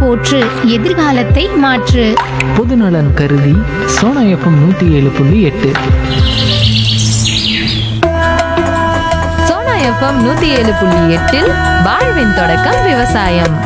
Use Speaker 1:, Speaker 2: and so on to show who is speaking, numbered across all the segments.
Speaker 1: போற்று எதிர்காலத்தை மாற்று
Speaker 2: பொதுநலன் கருதி சோனா எஃப்எம் நூற்றி ஏழு புள்ளி எட்டு
Speaker 3: சோனா எஃப்எம் நூத்தி ஏழு புள்ளி எட்டில் வாழ்வின் தொடக்கம் விவசாயம்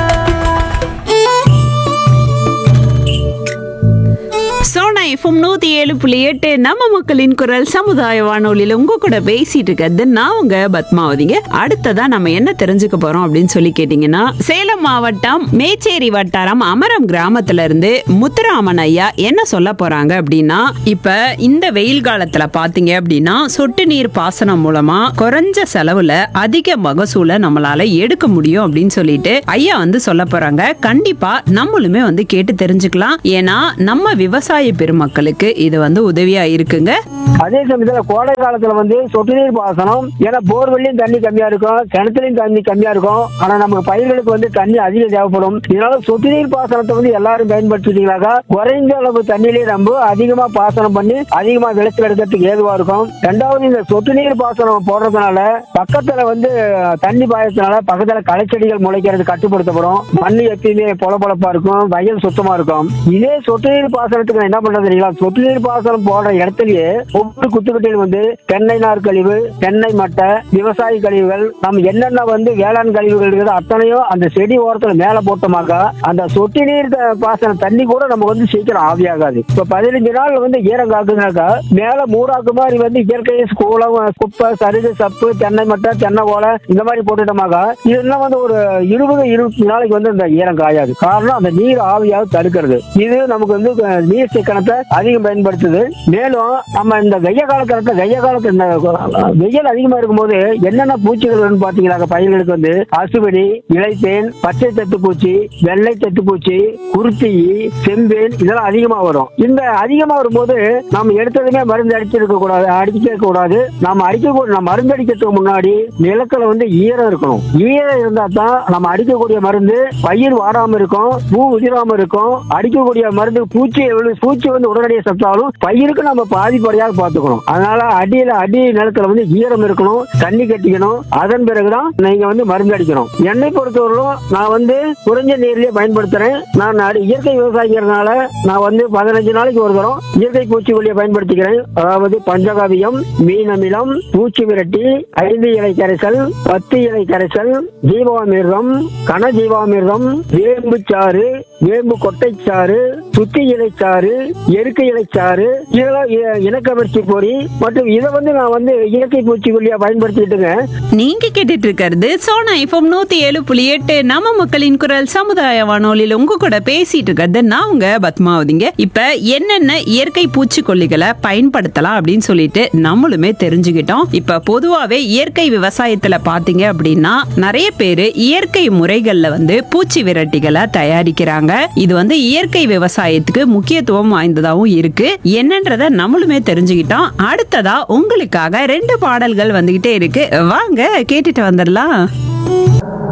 Speaker 4: சோனா எஃப்எம் நூத்தி ஏழு புள்ளி எட்டு நம்ம மக்களின் குரல் சமுதாய வானொலியில உங்க கூட பேசிட்டு இருக்கிறது நான் உங்க பத்மாவதிங்க அடுத்ததா நம்ம என்ன தெரிஞ்சுக்க போறோம் அப்படின்னு சொல்லி கேட்டீங்கன்னா சேலம் மாவட்டம் மேச்சேரி வட்டாரம் அமரம் கிராமத்துல இருந்து முத்துராமன் ஐயா என்ன சொல்ல போறாங்க அப்படின்னா இப்ப இந்த வெயில் காலத்துல பாத்தீங்க அப்படின்னா சொட்டு நீர் பாசனம் மூலமா குறைஞ்ச செலவுல அதிக மகசூலை நம்மளால எடுக்க முடியும் அப்படின்னு சொல்லிட்டு ஐயா வந்து சொல்ல போறாங்க கண்டிப்பா நம்மளுமே வந்து கேட்டு தெரிஞ்சுக்கலாம் ஏன்னா நம்ம விவசாய பெருமக்களுக்கு இது வந்து உதவியா இருக்குங்க
Speaker 5: அதே சமயத்துல கோடை காலத்துல வந்து சொட்டு நீர் பாசனம் ஏன்னா போர்வெல்லையும் தண்ணி கம்மியா இருக்கும் கிணத்துலயும் தண்ணி கம்மியா இருக்கும் ஆனா நமக்கு பயிர்களுக்கு வந்து தண்ணி அதிகம் தேவைப்படும் இதனால சொட்டு நீர் பாசனத்தை வந்து எல்லாரும் பயன்படுத்திட்டீங்களாக்கா குறைந்த அளவு தண்ணியிலே நம்ம அதிகமா பாசனம் பண்ணி அதிகமா விளைச்சல் எடுக்கிறதுக்கு ஏதுவா இருக்கும் ரெண்டாவது இந்த சொட்டு நீர் பாசனம் போடுறதுனால பக்கத்துல வந்து தண்ணி பாயத்தினால பக்கத்துல களைச்செடிகள் முளைக்கிறது கட்டுப்படுத்தப்படும் மண் எப்பயுமே பொலப்பொலப்பா இருக்கும் வயல் சுத்தமா இருக்கும் இதே சொட்டு நீர் பாசனத்துக்கு நான் என்ன பண்றது தெரியுங்களா சொட்டு நீர் பாசனம் போடுற இடத்துலயே ஒவ்வொரு குத்துக்கட்டையிலும் வந்து தென்னை நார் கழிவு தென்னை மட்டை விவசாய கழிவுகள் நம்ம என்னென்ன வந்து வேளாண் கழிவுகள் இருக்குதோ அத்தனையும் அந்த செடி ஓரத்துல மேல போட்டோமாக்கா அந்த சொட்டு நீர் த- பாசன தண்ணி கூட நமக்கு வந்து சீக்கிரம் ஆவியாகாது இப்ப பதினஞ்சு நாள் வந்து ஈரம் காக்குதுனாக்கா மேல மூடாக்கு மாதிரி வந்து இயற்கை கூலம் குப்பை சருகு சப்பு தென்னை மட்டை தென்னை ஓலை இந்த மாதிரி போட்டுட்டோமாக்கா இதெல்லாம் வந்து ஒரு இருபது இருபத்தி நாளைக்கு வந்து இந்த ஈரம் காயாது காரணம் அந்த நீர் ஆவியாக தடுக்கிறது இது நமக்கு வந்து அஹ், நீர் சிக்கனத்தை அதிகம் பயன்படுத்துது மேலும் நம்ம இந்த வெய்ய காலத்துல வெய்ய காலத்துல இந்த அஹ், வெயில் அதிகமா இருக்கும்போது என்னென்ன பூச்சிகள் வரும்னு பாத்தீங்கன்னாக்க பயிர்களுக்கு வந்து அசுவடி இலைத்தேன் பச்சை தத்துப்பூச்சி வெள்ளை தத்துப்பூச்சி குருத்தி செம்பேன் இதெல்லாம் அதிகமா வரும் இந்த அதிகமா வரும்போது நம்ம எடுத்ததுமே மருந்து அடிச்சிருக்க கூடாது அடிக்க கூடாது நம்ம அடிக்கக்கூடிய நம்ம மருந்து அடிக்கிறதுக்கு முன்னாடி நிலத்துல வந்து ஈரம் இருக்கணும் ஈரம் இருந்தா தான் நம்ம அடிக்கக்கூடிய மருந்து பயிர் வாடாம இருக்கும் பூ உதிராம இருக்கும் அடிக்கக்கூடிய மருந்து பூச்சி எவ்வளவு பூச்சி வந்து உடனடியாக சத்தாலும் பயிருக்கு நம்ம பாதிப்படையாக பார்த்துக்கணும் அதனால அடியில அடி நிலத்துல வந்து ஈரம் இருக்கணும் தண்ணி கட்டிக்கணும் அதன் பிறகுதான் நீங்க வந்து மருந்து அடிக்கணும் என்னை பொறுத்தவரையிலும் நான் வந்து குறைஞ்ச நீர்லயே பயன்படுத்துறேன் நான் அடி- இயற்கை விவசாயிங்கிறதுனால நான் வந்து பதினஞ்சு நாளைக்கு ஒரு தரம் இயற்கை பூச்சிக்கொல்லியை பயன்படுத்திக்கிறேன் அதாவது பஞ்சகாவியம் மீன் அமிலம் பூச்சி விரட்டி ஐந்து இலை கரைசல் பத்து இலை கரைசல் ஜீவாமிர்தம் கன ஜீவாமிர்தம் வேம்பு சாறு வேம்பு கொட்டைச்சாறு சுத்தி இலைச்சாறு எருக்கு இலைச்சாறு இதெல்லாம் இ- இனக்கவர்ச்சி பொறி மற்றும் இதை வந்து நான் வந்து இயற்கை பூச்சிக்கொல்லியா பயன்படுத்திட்டுங்க
Speaker 4: நீங்க கேட்டுட்டு இருக்கிறது சோனா எஃப்எம் நூத்தி ஏழு புள்ளி எட்டு நம்ம மக்களின் குரல் சமுதாய வானொலியில உங்க கூட பேசிட்டு இருக்கிறது நான் உங்க பத்மாவதிங்க இப்ப என்னென்ன இயற்கை பூச்சிக்கொல்லிகளை பயன்படுத்தலாம் அப்படின்னு சொல்லிட்டு நம்மளுமே தெரிஞ்சுக்கிட்டோம் இப்ப பொதுவாவே இயற்கை விவசாயத்துல பாத்தீங்க அப்படின்னா நிறைய பேரு இயற்கை முறைகள்ல வந்து பூச்சி விரட்டிகளை தயாரிக்கிறாங்க இது வந்து இயற்கை விவசாயத்துக்கு முக்கியத்துவம் வாய்ந்ததாகவும் இருக்கு என்னன்றத நம்மளுமே தெரிஞ்சுக்கிட்டோம் அடுத்ததா உங்களுக்காக ரெண்டு பாடல்கள் வந்துகிட்டே இருக்கு வாங்க கேட்டுட்டு வந்துடலாம்